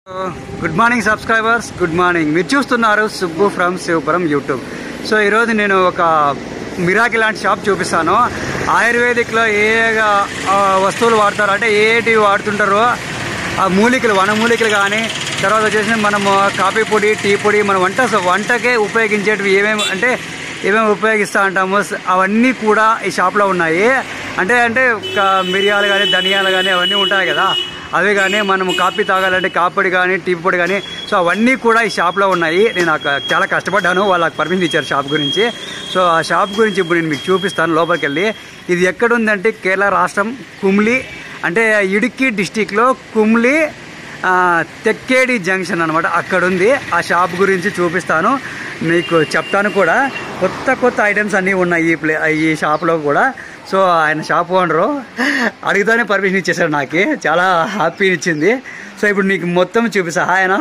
Good morning subscribers good morning మీరు చూస్తున్నారు Subbu from Sivapuram YouTube so ఈరోజు నేను ఒక మిరాకి లాంటి షాప్ చూపిస్తాను ఆయుర్వేదిక్లో ఏ ఏ ఆ, వస్తువులు వాడతారు అంటే ఏటివి వాడుతుంటారో ఆ మూలికలు వనమూలికలు కానీ తర్వాత వచ్చేసి మనము కాఫీ పొడి టీ పొడి మన వంట వంటకే ఉపయోగించేటివి ఏమేమి అంటే ఏమేమి ఉపయోగిస్తూ ఉంటామో స- అవన్నీ కూడా ఈ షాప్లో ఉన్నాయి అంటే అంటే ఒక మిరియాలు కానీ ధనియాలు కానీ అవన్నీ ఉంటాయి కదా అవి కానీ మనం కాఫీ తాగాలంటే కాపొడి కానీ టీ పొడి కానీ సో అవన్నీ కూడా ఈ షాప్లో ఉన్నాయి నేను అక్క- చాలా కష్టపడ్డాను వాళ్ళకి పర్మిషన్ ఇచ్చారు షాప్ గురించి సో ఆ షాప్ గురించి ఇప్పుడు నేను మీకు చూపిస్తాను లోపలికి వెళ్ళి ఇది ఎక్కడుందంటే కేరళ రాష్ట్రం కుమ్లి అంటే ఇడుక్కి డిస్టిక్లో కుమ్లి ఆ, తెక్కేడి జంక్షన్ అనమాట అక్కడ ఉంది ఆ షాప్ గురించి చూపిస్తాను మీకు చెప్తాను కూడా కొత్త కొత్త ఐటమ్స్ అన్నీ ఉన్నాయి ఈ ప్లే ఈ షాప్లో కూడా సో ఆయన షాప్ ఓనరు అడిగితేనే పర్మిషన్ ఇచ్చేసాడు నాకు చాలా హ్యాపీ ఇచ్చింది సో ఇప్పుడు నీకు మొత్తం చూపిస్తా ఆయన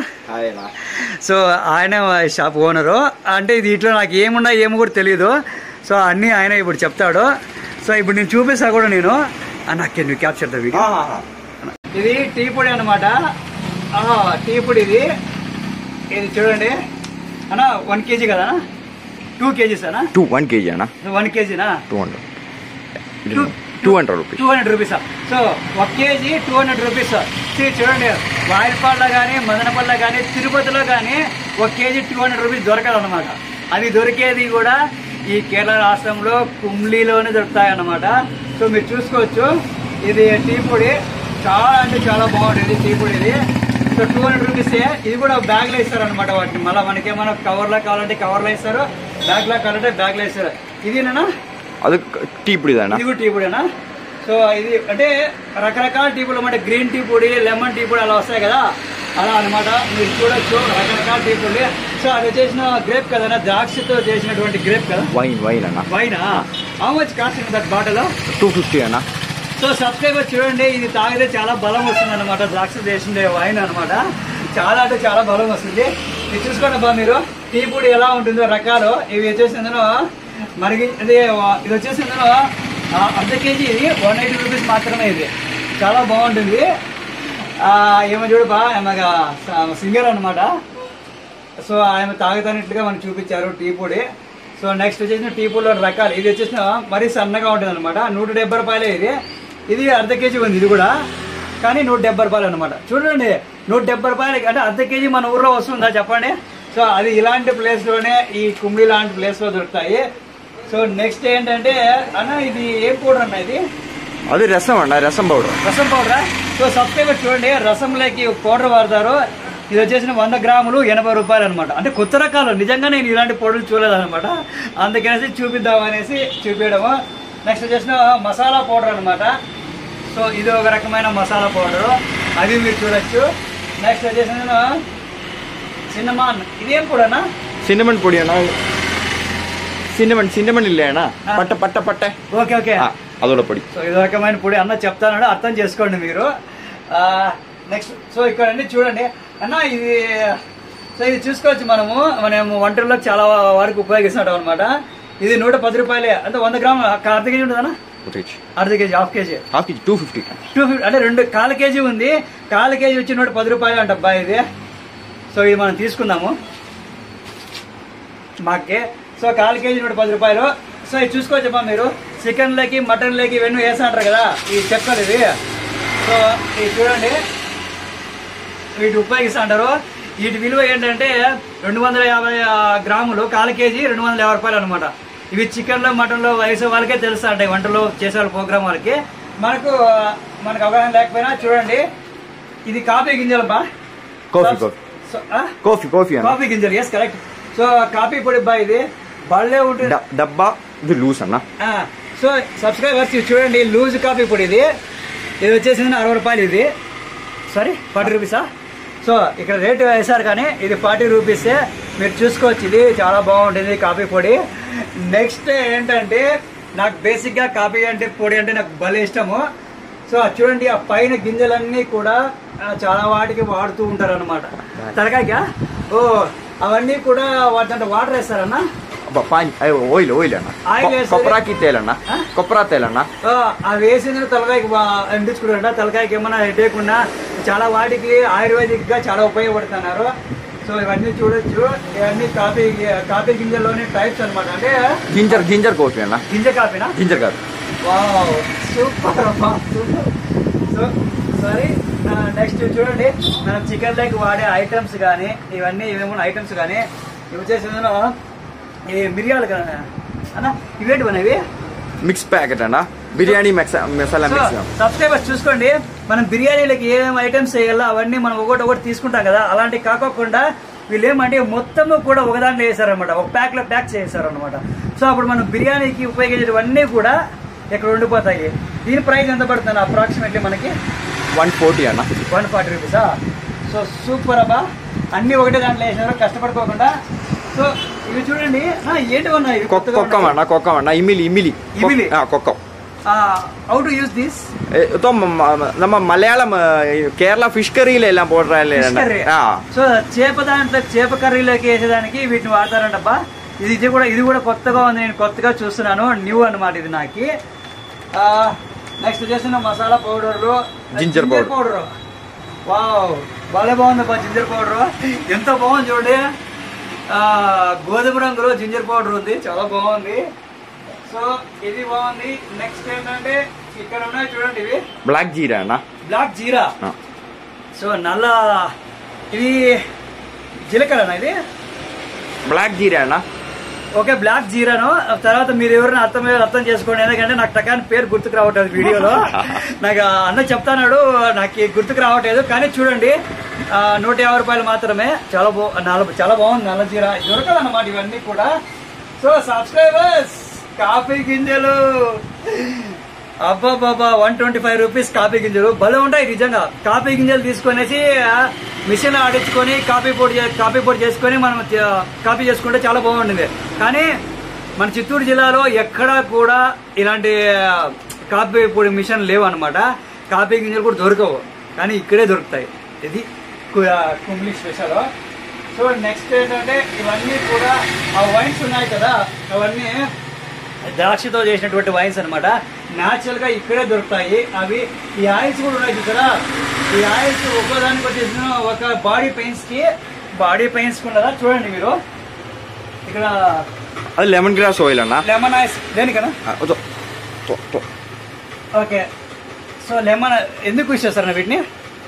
సో ఆయన షాప్ ఓనరు అంటే ఇది ఇట్లా నాకు ఏమున్నాయి ఏమో కూడా తెలియదు సో అన్నీ ఆయన ఇప్పుడు చెప్తాడు సో ఇప్పుడు నేను చూపిస్తా కూడా నేను ఆ, నాకు నువ్వు క్యాప్చర్ ద వీడియో ఇది టీ పొడి అనమాట టీ పొడి ఇది ఇది చూడండి అన్నా వన్ కేజీ కదా టూ కేజీస్ అన్నా టూ వన్ కేజీ అన్న వన్ కేజీనా two hundred Two- two hundred rupees two hundred rupees so ఒక KG two hundred rupees See, చూడండి వాయిల్పాడులో కానీ మదనపల్లిలో కానీ తిరుపతిలో కానీ ఒక కేజీ టూ హండ్రెడ్ రూపీస్ దొరకదు అనమాట అది దొరికేది కూడా ఈ కేరళ రాష్ట్రంలో కుంబ్లీలోనే దొరుకుతాయి అన్నమాట సో మీరు చూసుకోవచ్చు ఇది టీ పొడి చాలా అంటే చాలా బాగుంటుంది టీ పొడి ఇది సో టూ హండ్రెడ్ రూపీస్ ఇది కూడా బ్యాగ్లో ఇస్తారు అనమాట వాటిని మళ్ళీ మనకి ఏమైనా కవర్లో కావాలంటే కవర్లో ఇస్తారు బ్యాగ్లో కావాలంటే బ్యాగ్లో ఇస్తారు ఇదేనా అది టీ ఇప్పుడు ఇదన్నా ఇది కూడా టీ పొడినా సో ఇది అంటే రకరకాల టీ పొడి అంటే గ్రీన్ టీ పొడి లెమన్ టీ పొడి అలా వస్తాయి కదా అలా అన్నమాట మీరు చూడొచ్చు రకరకాల టీ పొడి సో అది చేసిన గ్రేప్ కదా ద్రాక్షతో చేసినటువంటి గ్రేప్ కదా వైన్ వైన్ అన్న వైనా how much cost in that bottle two fifty అన్న సో సబ్స్క్రైబర్ చూడండి ఇది తాగితే చాలా బలం వస్తుంది అనమాట ద్రాక్ష చేసిన వైన్ అనమాట చాలా అంటే చాలా బలం వస్తుంది ఇది చూసుకోండి అబ్బా మీరు టీ పొడి ఎలా ఉంటుందో రకాలు ఇవి వచ్చేసి ఇందులో మనకి ఇది ఇది వచ్చేసి ఇందులో ఆ, అర్ధ కేజీ ఇది వన్ ఎయిటీ రూపీస్ మాత్రమే ఇది చాలా బాగుంటుంది ఆ, ఏమో చూడు బా ఆమెగా సింగర్ అనమాట సో ఆయన తాగుతానట్లుగా మనకు చూపించారు టీ పొడి సో నెక్స్ట్ వచ్చేసి టీ పొడిలో రకాలు ఇది వచ్చేసి మరీ సన్నగా ఉంటుంది అనమాట నూట డెబ్బై రూపాయలే ఇది ఇది అర్ధ కేజీ ఉంది ఇది కూడా కానీ నూట డెబ్బై రూపాయలు అనమాట చూడండి నూట డెబ్బై రూపాయలకి అంటే అర్ధ కేజీ మన ఊర్లో వస్తుందా చెప్పండి సో అది ఇలాంటి ప్లేస్లోనే ఈ కుమ్మి లాంటి ప్లేస్లో దొరుకుతాయి సో నెక్స్ట్ ఏంటంటే అన్న ఇది ఏం పౌడర్ అన్న ఇది అది రసం అన్న రసం పౌడర్ రసం పౌడరా సో సబ్స్క్రైబర్ చూడండి రసంలోకి ఒక పౌడర్ వాడతారు ఇది వచ్చేసిన వంద గ్రాములు ఎనభై రూపాయలు అనమాట అంటే కొత్త రకాలు నిజంగా నేను ఇలాంటి పౌడర్లు చూడలేదు అనమాట అందుకనేసి చూపిద్దాం అనేసి చూపించడము నెక్స్ట్ వచ్చేసిన మసాలా పౌడర్ అనమాట సో ఇది ఒక రకమైన మసాలా పౌడర్ అది మీరు చూడొచ్చు నెక్స్ట్ వచ్చేసిన సిన్నమాన్ ఇదేం కూడానా సిన్నమన్ పొడి అన్న సిన్నమన్ సిన్నమన్ ఇల్లే అన్న పట్ట పట్ట పట్ట ఓకే ఓకే ఆ, అదోడ పొడి సో ఇది రకమైన పొడి అన్న చెప్తాను అర్థం చేసుకోండి మీరు నెక్స్ట్ సో ఇక్కడ అన్ని చూడండి అన్న ఇది సో ఇది చూసుకోవచ్చు మనము మనము వంటల్లో చాలా వరకు ఉపయోగిస్తుంటాం అనమాట ఇది నూట పది రూపాయలే అంటే వంద గ్రామ్ అర్ధ కేజీ ఉంటుందన్నా అర్ధ KG half KG half KG two fifty two fifty అంటే రెండు కాల కేజీ ఉంది కాల కేజీ వచ్చి నూట పది రూపాయలు అంట అబ్బా ఇది సో ఇది మనం తీసుకుందాము మాకే సో కాల కేజీ నూట పది రూపాయలు సో ఇది చూసుకోవచ్చమ్మా మీరు చికెన్ లేకి మటన్ లేకి ఇవన్నీ వేసంటారు కదా ఈ చెక్కలు ఇవి సో ఇది చూడండి వీటి ఉపయోగిస్తూ అంటారు వీటి విలువ ఏంటంటే రెండు వందల యాభై ఆ, గ్రాములు కాల కేజీ రెండు వందల యాభై రూపాయలు అనమాట ఇవి చికెన్లో మటన్లో వేసే వాళ్ళకే తెలుస్తా ఉంటాయి వంటలో చేసే వాళ్ళ ప్రోగ్రామ్ వాళ్ళకి మనకు ఆ, మనకు అవగాహన లేకపోయినా చూడండి ఇది కాఫీ గింజలు బా కాఫీ కాఫీ సో, ఆ? కాఫీ కాఫీ అన్న కాఫీ గింజలు ఎస్ కరెక్ట్ సో కాఫీ పొడి బా ఇది బళ్ళే ఉంటుంది డ- డబ్బా ఇది లూస్ అన్న ఆ, సో సబ్స్క్రైబర్స్ ఇది చూడండి లూజ్ కాఫీ పొడి ఇది ఇది వచ్చేసి అరవై రూపాయలు ఇది సారీ ఫార్టీ రూపీసా సో ఇక్కడ రేట్ వేశారు కానీ ఇది ఫార్టీ రూపీసే మీరు చూసుకోవచ్చు ఇది చాలా బాగుంటుంది కాఫీ పొడి నెక్స్ట్ ఏంటంటే నాకు బేసిక్గా కాఫీ అంటే పొడి అంటే నాకు భలే ఇష్టము సో అది చూడండి ఆ పైన గింజలన్నీ కూడా ఆ, చాలా వాటికి వాడుతూ ఉంటారు అనమాట తలకాయకా ఓ అవన్నీ కూడా వాటి వాటర్ వేస్తారన్నా అబ్బా, పాన్ ఆయిల్ ఆయిల్ అన్న ఆయిల్ వేసేది- కొప్పరాకి తేలన్న ఆ? కొప్పరా తేలన్న ఆ, ఆ వేసిన తలకాయకి బా- అంటించుకుంటారంట తలకాయకి ఏమన్నా హెడేక్ ఉన్నా చాలా వాటికి ఆయుర్వేదిక్ గా చాలా ఉపయోగపడుతున్నారు సో ఇవన్నీ చూడొచ్చు ఇవన్నీ కాఫీ కాఫీ గింజల్లోని టైప్స్ అన్నమాట అంటే జింజర్ జింజర్ కాఫీ అన్న గింజ కాఫీనా జింజర్ కాఫీ వావ్ సూపర్ అమ్మా సూపర్ సో సారీ నెక్స్ట్ చూడండి మనం చికెన్ లెగ్ వాడే ఐటమ్స్ కానీ ఇవన్నీ ఏమేమో ఐటమ్స్ కానీ ఇవి వచ్చేసి ఇందులో ఇది మిరియాలు కదా అన్న ఇవేంటి ఇవి మిక్స్ ప్యాకెట్ అన్న biryani mix masala mix subscribers చూసుకోండి మనం బిర్యానీలకి ఏమేమి ఐటమ్స్ చేయాలో అవన్నీ మనం ఒకటి ఒకటి తీసుకుంటాం కదా అలాంటి కాకోకుండా వీళ్ళు ఏమంటే మొత్తము కూడా ఒక దాంట్లో వేసారనమాట ఒక ప్యాక్ లో ప్యాక్ చేశారనమాట సో అప్పుడు మనం బిర్యానీకి ఉపయోగించేవన్నీ కూడా ఇక్కడ ఉండిపోతాయి దీని ప్రైస్ ఎంత పడుతుంది అప్రాక్సిమేట్లీ మనకి వన్ ఫోర్టీ అన్న వన్ ఫార్టీ రూపీసా సో సూపర్ అబ్బా అన్ని ఒకటే దాంట్లో వేసినారు కష్టపడుకోకుండా సో ఇవి చూడండి ఆ, ఏంటి ఉన్నాయి ఇవి కొత్తగా కొక్కం ఉన్నాయి. అన్న కొక్కం అన్న ఇమిలి ఇమిలి ఇమిలి? Kokum how to use this તો મ- મ- ನಮ್ಮ ಮಲಯಾಳಂ కేరళ ఫిష్ కర్రీలు ఎలా పోడ్రాలి సో చేప దాంట్లో చేప కర్రీలోకి వేసేదానికి వీటిని వాడతారంటబ్బా ఇది ఇది కూడా ఇది కూడా కొత్తగా ఉంది నేను కొత్తగా చూస్తున్నాను న్యూ అన్నమాట ఇది నాకు నెక్స్ట్ వచ్చేసిన మసాలా పౌడర్లు Ginger powder. పౌడర్ వావ్ భలే బాగుందబ్బా జింజర్ పౌడర్ ఎంత బాగుంది చూడండి ఆ, గోధుమ రంగులో జింజర్ పౌడర్ ఉంది చాలా బాగుంది సో ఇది బాగుంది నెక్స్ట్ ఏంటంటే ఇక్కడ ఉన్నాయి చూడండి ఇవి బ్లాక్ జీరా అన్న బ్లాక్ జీరా ఆ. సో నల్ల ఇది జీలకర్రనా ఇది బ్లాక్ జీరా అన్న ఓకే బ్లాక్ జీరాను తర్వాత మీరు ఎవరైనా అర్థం అర్థం చేసుకోండి ఎందుకంటే నాకు టకాన్ పేరు గుర్తుకు రావట్లేదు వీడియోలో నాకు ఆ అన్న చెప్తాన్నాడు నాకు ఈ గుర్తుకు రావట్లేదు కానీ చూడండి ఆ, నూట యాభై రూపాయలు మాత్రమే చాలా బా నల్ల చాలా బాగుంది నల్ల జీరా దొరకదన్నమాట ఇవన్నీ కూడా సో సబ్స్క్రైబర్స్ కాఫీ గింజలు అబ్బాబాబా one twenty five rupees coffee గింజలు భలే ఉంటాయి నిజంగా కాఫీ గింజలు తీసుకొనేసి మిషన్ ఆడించుకొని కాఫీ పొడి చే- కాఫీ పొడి చేసుకొని మనం చే- కాఫీ చేసుకుంటే చాలా బాగుంటుంది కానీ మన చిత్తూరు జిల్లాలో ఎక్కడా కూడా ఇలాంటి ఆ, కాఫీ పొడి మిషన్ లేవు అనమాట కాఫీ గింజలు కూడా దొరకవు కానీ ఇక్కడే దొరుకుతాయి ఇది కు- ఆ, కుంబ్లీ స్పెషల్ సో నెక్స్ట్ ఏంటంటే ఇవన్నీ కూడా ఆ వైన్స్ ఉన్నాయి కదా అవన్నీ ద్రాక్షతో చేసినటువంటి వైన్స్ అనమాట న్యాచురల్ గా ఇక్కడే దొరుకుతాయి అవి ఈ ఆయిల్స్ కూడా ఉన్నాయి చూసారా ఈ ఆయిల్స్ ఒక్కోదానికి వచ్చేసిన ఒక బాడీ పెయిన్స్ కి బాడీ పెయిన్స్ ఉన్నదా చూడండి మీరు ఇక్కడ అది లెమన్ గ్రాస్ ఆయిల్ అన్న లెమన్ ఆయిల్స్ దేనికనా ఆ, వద్దు. తో- తో. ఓకే సో లెమన్ ఎందుకు యూస్ చేస్తారు వీటిని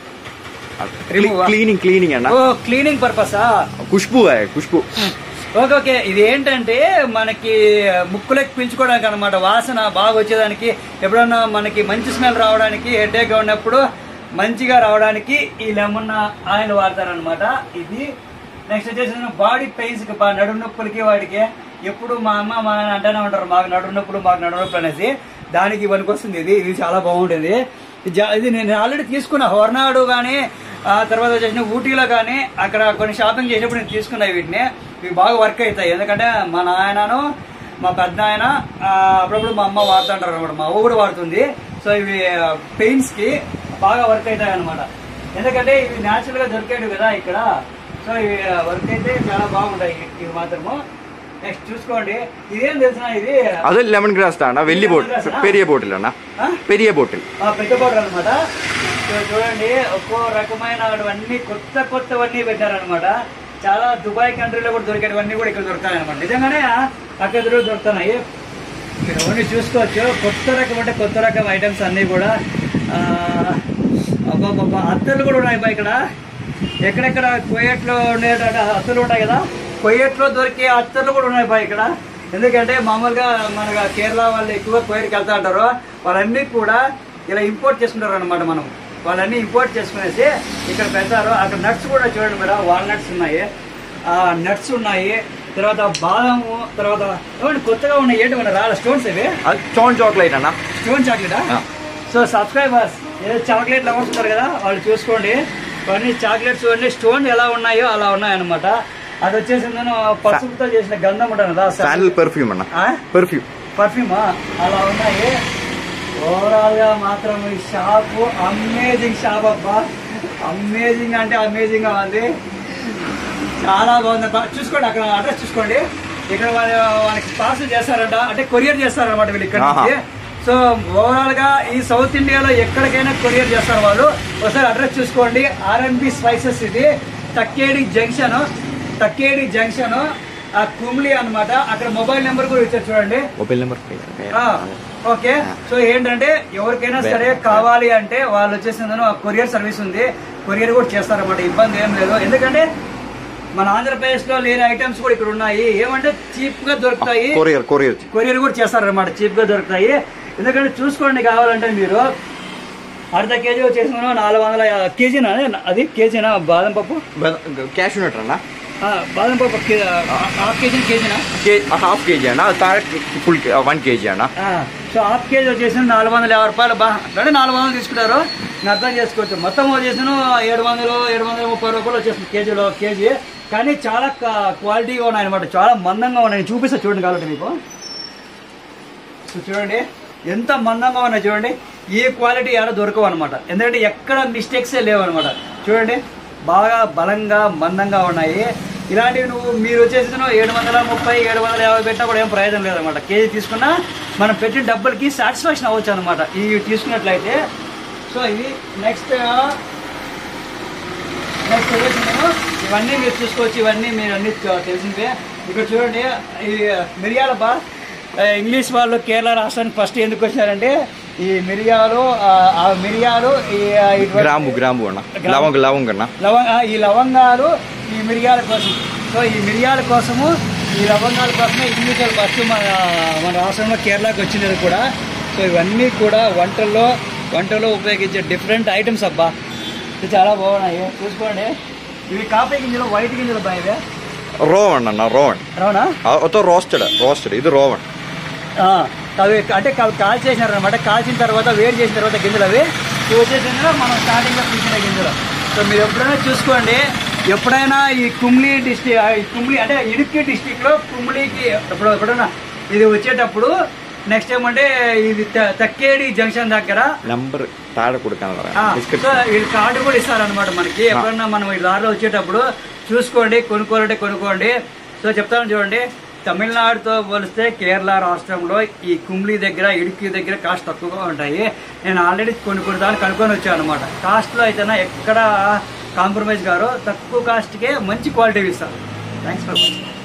Remove ఆ? క్లీనింగ్ క్లీనింగ్ అన్న ఓ క్లీనింగ్ పర్పసా ఖుష్బు హై, ఖుష్బు ఓకే ఓకే ఇది ఏంటంటే మనకి ముక్కులకి పీల్చుకోవడానికి అనమాట వాసన బాగా వచ్చేదానికి ఎప్పుడన్నా మనకి మంచి స్మెల్ రావడానికి హెడేక్ ఉన్నప్పుడు మంచిగా రావడానికి ఈ లెమన్ ఆయిల్ వాడతారనమాట ఇది నెక్స్ట్ వచ్చేసి బాడీ పెయిన్స్ కి బా- నడుము నొప్పులకి వాటికి ఎప్పుడు మా అమ్మ మా నాన్న అంటూనే ఉంటారు మాకు నడుము నొప్పులు మాకు నడుము నొప్పులు అనేసి దానికి పనికొస్తుంది ఇది ఇది చాలా బాగుంటుంది ఇది జా- ఇది నేను ఆల్రెడీ తీసుకున్నా హోర్నాడు కానీ ఆ తర్వాత వచ్చేసిన ఊటీలో కానీ అక్కడ కొన్ని షాపింగ్ చేసినప్పుడు నేను తీసుకున్నా వీటిని ఇవి బాగా వర్క్ అవుతాయి ఎందుకంటే మా నాయనను మా పెద్ద ఆయన ఆ, అప్పుడప్పుడు మా అమ్మ వాడుతుంటారు అనమాట మా అవ్వ కూడా వాడుతుంది సో ఇవి పెయిన్స్ కి బాగా వర్క్ అవుతాయి అనమాట ఎందుకంటే ఇవి న్యాచురల్ గా దొరికేవి కదా ఇక్కడ సో ఇవి వర్క్ అయితే చాలా బాగుంటాయి ఇవి మాత్రము నెక్స్ట్ చూసుకోండి ఇదేం తెలిసిన ఇది అది లెమన్ గ్రాస్ అన్న వెల్లి బోట్ పెరియ బోటిల్ అన్న ఆ? పెరియ బోటిల్ ఆ పెద్ద పౌడర్ అనమాట చూడండి ఒక్కో రకమైన అన్నీ కొత్త కొత్తవన్నీ పెట్టారనమాట చాలా దుబాయ్ కంట్రీలో కూడా దొరికేటివన్నీ కూడా ఇక్కడ దొరుకుతాయి అనమాట నిజంగానే అక్కడ దొరికి దొరుకుతున్నాయి మీరు ఓన్లీ చూసుకోవచ్చు కొత్త రకం అంటే కొత్త రకం ఐటమ్స్ అన్నీ కూడా ఆ, అబ్బాబ్బా అత్తర్లు కూడా ఉన్నాయి బా ఇక్కడ ఎక్కడెక్కడ కొయ్యట్లో ఉండేట అత్తర్లు ఉంటాయి కదా కొయ్యట్లో దొరికే అత్తర్లు కూడా ఉన్నాయి బా ఇక్కడ ఎందుకంటే మామూలుగా మన కేరళ వాళ్ళు ఎక్కువగా కొయ్యకి వెళ్తా ఉంటారు వాళ్ళన్నీ కూడా ఇలా ఇంపోర్ట్ చేసుకుంటారు అనమాట మనం వాళ్ళన్నీ ఇంపోర్ట్ చేసుకునేసి ఇక్కడ పెడతారు అక్కడ నట్స్ కూడా చూడండి మేడం వాల్నట్స్ ఉన్నాయి ఆ నట్స్ ఉన్నాయి తర్వాత బాదము తర్వాత ఏమండి కొత్తగా ఉన్నాయి ఏంటి మన రాళ్ళ స్టోన్స్ ఇవి అది చోన్ చాక్లెట్ అన్న స్టోన్ చాక్లెటా ఆ. సో సబ్స్క్రైబర్స్ ఏదో చాక్లెట్ లవర్స్ ఉంటారు కదా వాళ్ళు చూసుకోండి అవన్నీ చాక్లెట్స్ అన్ని స్టోన్ ఎలా ఉన్నాయో అలా ఉన్నాయన్నమాట అది వచ్చేసి నేను పసుపుతో చేసిన గంధం ఉంటుంది కదా శాండల్ పర్ఫ్యూమ్ అన్న పర్ఫ్యూమ్ పర్ఫ్యూమా అలా ఉన్నాయి ఓవరాల్ గా మాత్రం ఈ షాప్ అమేజింగ్ షాప్ అబ్బా అమేజింగ్ అంటే అమేజింగ్ గా ఉంది చాలా బాగుంది అబ్బా. చూసుకోండి అక్కడ అడ్రస్ చూసుకోండి ఇక్కడ వాళ్ళు వాళ్ళకి పార్సల్ చేస్తారంట అంటే కొరియర్ చేస్తారన్నమాట వీళ్ళు ఇక్కడ నుంచి ఆహా. సో ఓవరాల్ గా ఈ సౌత్ ఇండియాలో ఎక్కడికైనా కొరియర్ చేస్తారు వాళ్ళు ఒకసారి అడ్రస్ చూసుకోండి ఆర్ఎన్బి స్పైసెస్ ఇది తక్కేడి జంక్షన్ తక్కేడి జంక్షన్ ఆ కుమ్లి అన్నమాట అక్కడ మొబైల్ నెంబర్ కూడా ఇచ్చారు చూడండి మొబైల్ నెంబర్ ఆ, ఓకే సో ఏంటంటే ఎవరికైనా సరే కావాలి అంటే వాళ్ళు వచ్చేసి కొరియర్ సర్వీస్ ఉంది కొరియర్ కూడా చేస్తారన్నమాట ఇబ్బంది ఏం లేదు ఎందుకంటే మన ఆంధ్రప్రదేశ్ లో లేని ఐటమ్స్ కూడా ఇక్కడ ఉన్నాయి ఏమంటే చీప్ గా దొరుకుతాయి కొరియర్ కొరియర్ కొరియర్ కూడా చేస్తారన్నమాట చీప్ గా దొరుకుతాయి ఎందుకంటే చూసుకోండి కావాలంటే మీరు అర్ధ కేజీ వచ్చేసి నాలుగు వందల యా- కేజీనా అది కేజీనా బాదం పప్పు క్యాష్ ఉన్నట్టు అన్న ఆ, బాదం పప్పు కే- హాఫ్ కేజీ కేజీనా హాఫ్ కేజీ అన్న తార ఫుల్ వన్ కేజీ అన్న ఆ, సో హాఫ్ కేజీ వచ్చేసి నాలుగు వందల యాభై రూపాయలు బా అంటే నాలుగు వందలు తీసుకుంటారు నేను అర్థం చేసుకోవచ్చు మొత్తం వచ్చేసి ఏడు వందలు ఏడు వందల ముప్పై రూపాయలు వచ్చేసింది కేజీలో కేజీ కానీ చాలా క- క్వాలిటీగా ఉన్నాయి అనమాట చాలా మందంగా ఉన్నాయి నేను చూపిస్తా చూడండి కాబట్టి మీకు సో చూడండి ఎంత మందంగా ఉన్నాయి చూడండి ఈ క్వాలిటీ ఆడ దొరకవు అనమాట ఎందుకంటే ఎక్కడ మిస్టేక్సే లేవు అనమాట చూడండి బాగా బలంగా మందంగా ఉన్నాయి ఇలాంటివి నువ్వు మీరు వచ్చేసి నువ్వు ఏడు వందల ముప్పై ఏడు వందల యాభై పెట్టినా కూడా ఏం ప్రయోజనం లేదనమాట కేజీ తీసుకున్నా మనం పెట్టిన డబ్బులకి సాటిస్ఫాక్షన్ అవ్వచ్చు అనమాట ఇవి తీసుకున్నట్లయితే సో ఇది నెక్స్ట్ నెక్స్ట్ వచ్చేసి నేను ఇవన్నీ మీరు చూసుకోవచ్చు ఇవన్నీ మీరు అన్ని తె- తెలిసినవే ఇక్కడ చూడండి ఈ మిరియాల బా ఆ, ఇంగ్లీష్ వాళ్ళు కేరళ రాష్ట్రానికి ఫస్ట్ ఎందుకు వచ్చారంటే ఈ మిరియాలు ఆ, ఆ మిరియాలు ఈ ఆ, ఇటువంటి- గ్రాము గ్రాము అన్న గ్రాము. లవంగ లవంగ అన్న లవంగ ఆ, ఈ లవంగాలు ఈ మిరియాల కోసం సో ఈ మిరియాల కోసము ఈ లవంగాల కోసమే ఇంగ్లీష్ వాళ్ళు ఫస్ట్ మన మన రాష్ట్రంలో కేరళకి వచ్చినది కూడా సో ఇవన్నీ కూడా వంటల్లో వంటలో ఉపయోగించే డిఫరెంట్ ఐటమ్స్ అబ్బా ఇది చాలా బాగున్నాయి చూసుకోండి ఇవి కాఫీ గింజలు వైట్ గింజలు బా ఇవే రోవన్ అన్న రోవన్ అవునా అతో రోస్టెడ్ రోస్టెడ్ ఇది రోవన్ ఆ, అవి అంటే అవి కాల్ చేసినారు అనమాట కాల్చిన తర్వాత వేడి చేసిన తర్వాత గింజలు అవి ఇవి వచ్చేసి మనం స్టార్టింగ్లో తీసిన గింజలు సో మీరు ఎప్పుడైనా చూసుకోండి ఎప్పుడైనా ఈ కుమ్లీ డిస్టిక్ ఈ కుమ్లీ అంటే ఇడుక్కి డిస్టిక్లో కుమ్లీకి ఎప్పుడు ఎప్పుడైనా ఇది వచ్చేటప్పుడు నెక్స్ట్ ఏమంటే ఇది త- తక్కేడి జంక్షన్ దగ్గర నంబర్ తాడ ఆ, కొడుకు సో వీళ్ళు కార్డు కూడా ఇస్తారనమాట మనకి ఎప్పుడన్నా మనం ఈ దారిలో వచ్చేటప్పుడు చూసుకోండి కొనుక్కోవాలంటే కొనుక్కోండి సో చెప్తాను చూడండి తమిళనాడుతో పోలిస్తే కేరళ రాష్ట్రంలో ఈ కుమ్లీ దగ్గర ఇడుక్కి దగ్గర కాస్ట్ తక్కువగా ఉంటాయి నేను ఆల్రెడీ కొన్ని కొన్ని దాన్ని కనుక్కొని వచ్చాను అనమాట కాస్ట్లో అయితేనా ఎక్కడ కాంప్రమైజ్ గారు తక్కువ కాస్ట్కే మంచి క్వాలిటీ ఇస్తారు థ్యాంక్స్ ఫర్ వాచింగ్